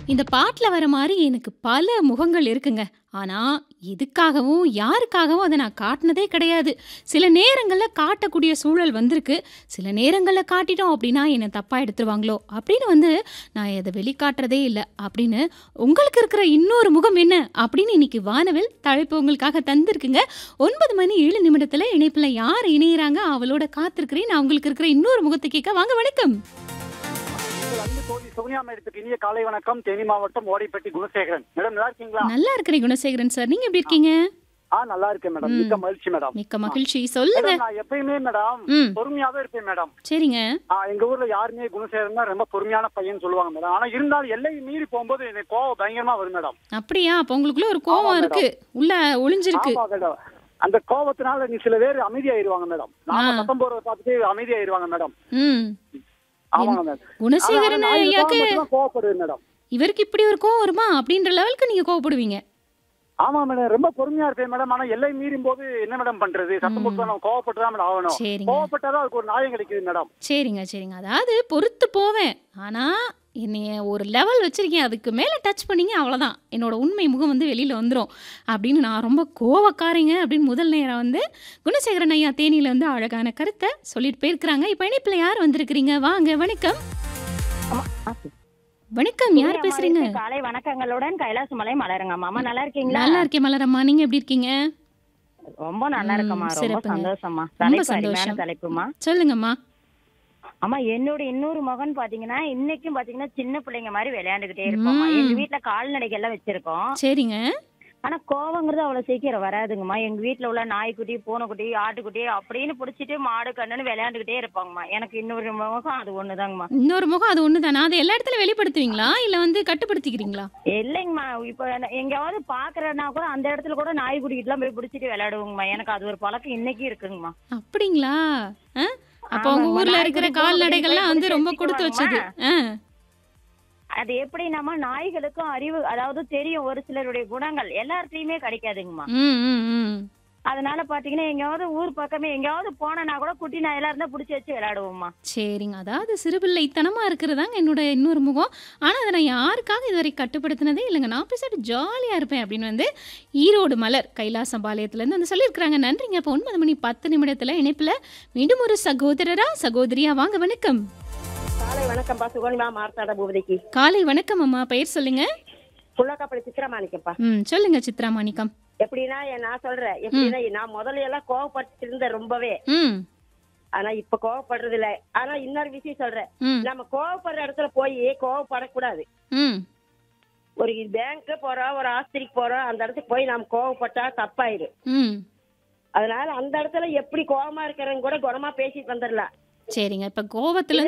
இந்த பாட்டுல வர மாரி எனக்கு பல முகங்கள் இருக்குங்க. ஆனா, எதுக்காகவும், யாருக்காகவும் அத நான் காட்டுனதே கிடையாது. சில நேரங்கள்ல காட்டக்கூடிய சூழல் வந்திருக்கு. சில நேரங்கள்ல காட்டிட்டோம் அப்டின்னா, என்ன தப்பா எடுத்துருவாங்களோ! அப்டின்னு வந்து நான் அத வெளிக்காட்டுறதே இல்ல. அப்டின்னு உங்களுக்கு இருக்கிற இன்னொரு முகம் என்ன? அப்டின்னு இன்னைக்கு வானவில் தலைப்பு உங்களுக்காக தந்திருக்குங்க. 9 மணி 7 நிமிடத்துல இணைப்புல யார் இணையறாங்க? ஆவலோட காத்திருக்கிறேன். நான் உங்களுக்கு இருக்கிற இன்னொரு முகத்த கேட்க வாங்க வணக்கம். உங்கள் அன்பு தோழி சுகன்யா மேடத்துக்கு இனிய காலை வணக்கம் தேனி மாவட்டம் ஓடைப்பட்டி குணசேகரன் மேடம் நல்லா இருக்கீங்களா நல்லா இருக்கிறேன் குணசேகரன் சார். நீங்க எப்டி இருக்கீங்க? ஆ நல்லா இருக்கேன் மேடம் ம். மிக்க மகிழ்ச்சி மேடம் மிக்க மகிழ்ச்சி. சொல்லுங்க. மேடம் நான் எப்பயுமே மேடம் ம். பொறுமையாவே இருப்பேன் மேடம் சரிங்க. ஆ, எங்க ஊர்ல யாருமே குணசேகரன் தான் ரொம்ப பொறுமையான பையன் சொல்லுவாங்க மேடம் ஆனா இருந்தாலும் எல்லை மீறி போகும்போது எனக்கு கோவம் பயங்கரமா வரும் மேடம் அப்படியா? அப்ப உங்களுக்குள்ள ஒரு கோவம் ஆமா இருக்கு. உள்ள ஒளிஞ்சிருக்கு. ஆமா மேடம் அந்த கோவத்தினால நீ சில பேர் அமைதியாயிருவாங்க மேடம் நாம ஆ. சத்தம் போறத பார்த்துட்டு அமைதியாயிருவாங்க மேடம் ம். ஆமாங்க மேடம் குணசேகரன் ஆனா, நான் ஐயாக்கு இதுக்காக மட்டும்தான் கோவப்படுவேன் மேடம் இவருக்கு இப்படி ஒரு கோவம் வருமா? அப்படின்ற லெவலுக்கு நீங்க கோவப்படுவீங்க. ஆமா மேடம் ரொம்ப பொறுமையா இருப்பேன் மேடம் ஆனா எல்லை மீறும் போது என்ன மேடம் பண்றது சத்தம் போட்டு தான் நம்ம கோவப்பட்டு தான் மேடம் ஆகணும் சரிங்க. கோவப்பட்டாதான் அதுக்கு ஒரு நியாயம் கிடைக்குது மேடம் சரிங்க, சரிங்க. அதாவது பொறுத்து போவேன். ஆனா, என்னைய ஒரு லெவல் வச்சிருக்கேன். அதுக்கு மேல டச் பண்ணீங்க அவ்வளோதான். என்னோட உண்மை முகம் வந்து வெளியில வந்துரும். அப்படின்னு நான் ரொம்ப கோவக்காரிங்க அப்படின்னு முதல் நேரம் வந்து குணசேகரன் ஐயா தேனியில வந்து அழகான கருத்த சொல்லிட்டு போயிருக்கிறாங்க. இப்ப இணைப்புல யார் வந்திருக்கிறீங்க? வாங்க வணக்கம். வணக்கம் யார் இனிய பேசுறீங்க? மாலை காலை வணக்கங்களுடன் கைலாசமலை மலருங்க மாமா நல்லா இருக்கீங்களா நல்லா இருக்கேன் மலரம்மா. நீங்க எப்படி இருக்கீங்க? ரொம்ப நல்லா ம், இருக்கம்மா ரொம்ப சிறப்புங்க. சந்தோஷமா ரொம்ப தலைப்பு அருமையான சந்தோஷம். தலைப்புமா சொல்லுங்கம்மா. அம்மா என்னோட இன்னொரு மகன் பாத்தீங்கன்னா இன்னைக்கும் பாத்தீங்கன்னா சின்ன பிள்ளைங்க மாதிரி விளையாண்டுகிட்டே இருப்போம்மா ம். எங்க வீட்டுல கால்நடைகள் எல்லாம் வச்சிருக்கோம் சரிங்க. ஆனா கோவங்கிறது அவ்வளவு சீக்கிரம் வராதுங்கம்மா எங்க வீட்டுல உள்ள நாய்க்குட்டி பூனைக்குட்டி ஆட்டுக்குட்டி அப்படின்னு புடிச்சிட்டு மாடு கண்ணுன்னு விளையாண்டுகிட்டே இருப்பாங்கம்மா எனக்கு இன்னொரு முகம் அது ஒண்ணுதாங்கம்மா இன்னொரு முகம் அது ஒண்ணுதானா? அதை எல்லா இடத்துல வெளிப்படுத்துவீங்களா? இல்ல வந்து கட்டுப்படுத்திக்கிறீங்களா? இல்லைங்கம்மா இப்ப என்ன- எங்கேயாவது பாக்குறேன்னா கூட அந்த இடத்துல கூட நாய்க்குட்டிக்கிட்டு எல்லாம் போய் பிடிச்சிட்டு விளையாடுவோங்கம்மா எனக்கு அது ஒரு பழக்கம் இன்னைக்கு இருக்குங்கம்மா அப்படிங்களா? அ? அப்ப உங்க ஆமாங்கம்மா. ஊர்ல இருக்கிற நாய்க்குட்டி, கால்நடைகள்லாம் வந்து பூனைக்குட்டி ரொம்ப பிடிச்சி கொடுத்து வச்சது. வச்சுக்குவாங்கம்மா. ஆ. அது எப்படின்னாமா நாய்களுக்கும் அறிவு அதாவது தெரியும் ஒரு சிலருடைய குணங்கள் எல்லார்ட்டையுமே கிடைக்காதுங்கம்மா ம், ம், ம். அதனால பாத்தீங்கன்னா எங்கேயாவது ஊர் பக்கமே எங்கேயாவது போனா கூட குட்டி நாயெல்லாம் இருந்தா புடிச்சு வச்சு விளையாடுவோம்மா சரிங்க. அதாவது சிறுபிள்ளைத்தனமா இருக்கிறதாங்க என்னோட இன்னொரு முகம். ஆனா, அத நான் யாருக்காக இதுவரை கட்டுப்படுத்தினதே இல்லைங்க. நான் பேசாட்டு ஜாலியா இருப்பேன் அப்படின்னு வந்து ஈரோடு மலர் கைலாசம்பாளையத்துலேருந்து வந்து சொல்லியிருக்கிறாங்க. நன்றிங்க. அப்போ 9 மணி 10 நிமிடத்துல இணைப்புல மீண்டும் ஒரு சகோதரரா, சகோதரியா வாங்க வணக்கம். காலை வணக்கம்ப்பா சுகன்யா மார்த்தாட பூபதிக்கு காலை வணக்கம் அம்மா. பெயர் சொல்லுங்க. புள்ளக்காப்பள்ளி சித்திரமாணிக்கப்பா ம். சொல்லுங்க சித்ரா மாணிக்கம். எப்படின்னா எ- நான் சொல்றேன் எப்படின்னா நான் முதல்ல எல்லாம் கோவப்பட்டு இருந்தேன் ரொம்பவே ம். ஆனா இப்ப கோவப்படுறது இல்ல ஆனா இன்னொரு விஷயம் சொல்றேன் ம். நம்ம கோவப்படுற இடத்துல போய் கோவப்படக்கூடாது ம். ஒரு பேங்க் போறோம் ஒரு ஆஸ்பத்திரிக்கு போறோம் அந்த இடத்துக்கு போய் நம்ம கோவப்பட்டா தப்பாயிரு ம். அதனால அந்த இடத்துல எப்படி கோவமா இருக்கிறவங்க கூட குணமா பேசிட்டு வந்துடலாம் சரிங்க. இப்ப கோவத்துல